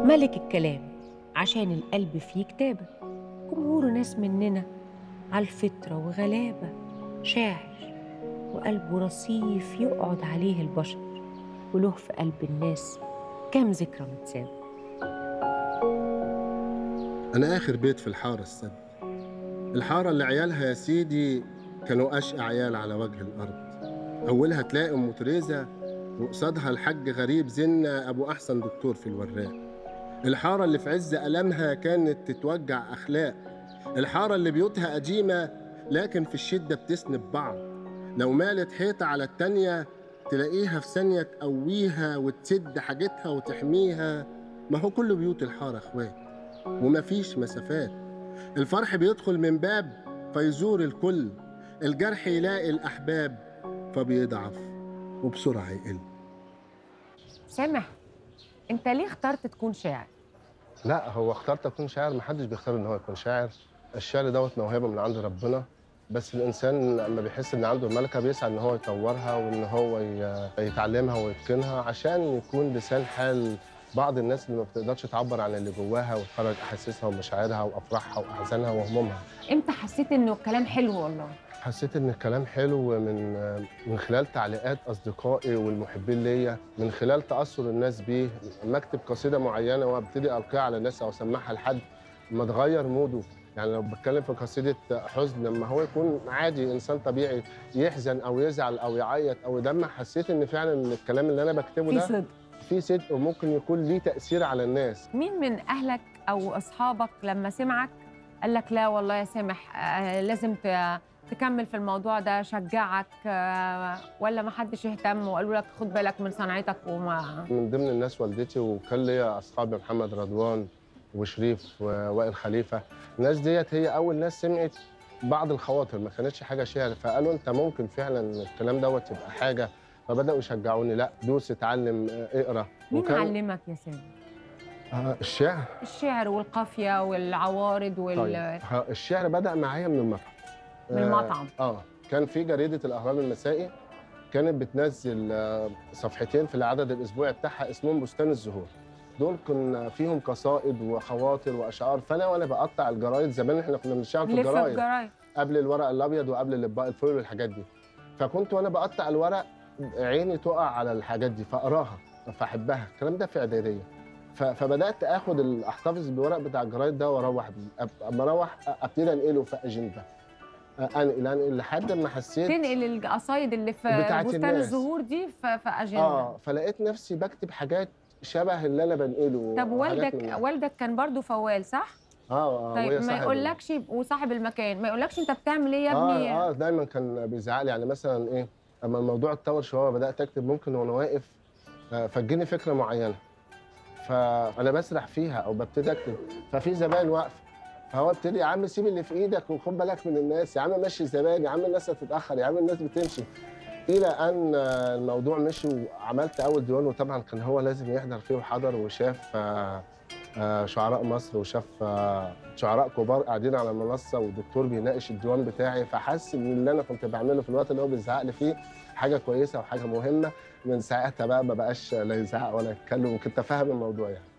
ملك الكلام عشان القلب فيه كتابة جمهور ناس مننا على الفطرة وغلابة شاعر وقلبه رصيف يقعد عليه البشر وله في قلب الناس كام ذكرى متسابة أنا آخر بيت في الحارة السد الحارة اللي عيالها يا سيدي كانوا أشقى عيال على وجه الأرض أولها تلاقي أم تريزة وقصادها الحاج غريب زنة أبو أحسن دكتور في الوراق الحارة اللي في عز ألمها كانت تتوجع أخلاق الحارة اللي بيوتها قديمة لكن في الشدة بتسند بعض لو مالت حيطة على التانية تلاقيها في ثانية تقويها وتسد حاجتها وتحميها ما هو كل بيوت الحارة اخوات ومفيش مسافات الفرح بيدخل من باب فيزور الكل الجرح يلاقي الأحباب فبيضعف وبسرعة يقل سامح انت ليه اخترت تكون شاعر لا هو اخترت اكون شاعر محدش بيختار ان هو يكون شاعر الشعر دوت موهبه من عند ربنا بس الانسان لما بيحس ان عنده الملكه بيسعى ان هو يطورها وان هو ي- يتعلمها ويتقنها عشان يكون لسان حال بعض الناس اللي ما بتقدرش تعبر عن اللي جواها وتخرج احاسيسها ومشاعرها وافراحها واحزانها وهمومها امتى حسيت انه الكلام حلو والله حسيت ان الكلام حلو من من خلال تعليقات اصدقائي والمحبين ليا من خلال تاثر الناس بيه لما اكتب قصيده معينه وابتدي القيها على الناس او اسمعها لحد ما تغير موده يعني لو بتكلم في قصيده حزن لما هو يكون عادي انسان طبيعي يحزن او يزعل او يعيط او يدمع حسيت ان فعلا ان الكلام اللي انا بكتبه في ده صدق فيه صدق وممكن يكون ليه تاثير على الناس مين من اهلك او اصحابك لما سمعك قال لك لا والله يا سامح آه، لازم ت- تكمل في الموضوع ده شجعك آه، ولا ما حدش اهتم وقالوا لك خد بالك من صنعتك وما من ضمن الناس والدتي وكان ليا اصحابي محمد رضوان وشريف ووائل خليفه الناس ديت هي اول ناس سمعت بعض الخواطر ما كانتش حاجه شعر فقالوا انت ممكن فعلا الكلام دوت يبقى حاجه فبداوا يشجعوني لا دوس اتعلم آه، اقرا مين علمك يا سامح آه الشعر الشعر والقافيه والعوارض وال طيب ها، الشعر بدا معايا من المطعم من آه، المطعم. اه كان في جريده الاهرام المسائي كانت بتنزل آه، صفحتين في العدد الاسبوعي بتاعها اسمهم بستان الزهور دول كنا فيهم قصائد وخواطر واشعار فانا وانا بقطع الجرايد زمان احنا كنا بنشتغل في لف الجرايد الجرايد قبل الورق الابيض وقبل الاطباق الفويل والحاجات دي فكنت وانا بقطع الورق عيني تقع على الحاجات دي فاقراها فاحبها الكلام ده في اعداديه ف- فبدات اخد ال- احتفظ بالورق بتاع الجرايد ده واروح بيه أب- اما اروح ابتدي انقله في اجنده انقل انقل لحد ما حسيت تنقل القصايد اللي في بتاعت بستان الناس. الزهور دي في, في اجنده اه فلقيت نفسي بكتب حاجات شبه اللي انا بنقله طب وحاجات والدك من- والدك كان برضو فوال صح؟ اه اه طيب وهي ما صاحب- يقولكش وصاحب المكان ما يقولكش انت بتعمل ايه يا ابني اه اه دايما كان بيزعق لي يعني مثلا ايه اما الموضوع اتطور شويه بدات اكتب ممكن وانا واقف آه، فتجيني فكره معينه فانا بسرح فيها او ببتدي اكتب ففي زباين واقفه فهو ابتدي يا عم سيب اللي في ايدك وخد بالك من الناس يا عم مشي الزبائن يا عم الناس هتتاخر يا عم الناس بتمشي الى ان آه، الموضوع مشي وعملت اول ديوان وطبعا كان هو لازم يحضر فيه وحضر وشاف آه، آه، شعراء مصر وشاف آه، شعراء كبار قاعدين على المنصه والدكتور بيناقش الديوان بتاعي فحس ان اللي انا كنت بعمله في الوقت اللي هو بيزعق لي فيه حاجه كويسه وحاجه مهمه من ساعتها بقى ما بقاش لا يزعق ولا يتكلم وكنت فاهم الموضوع يعني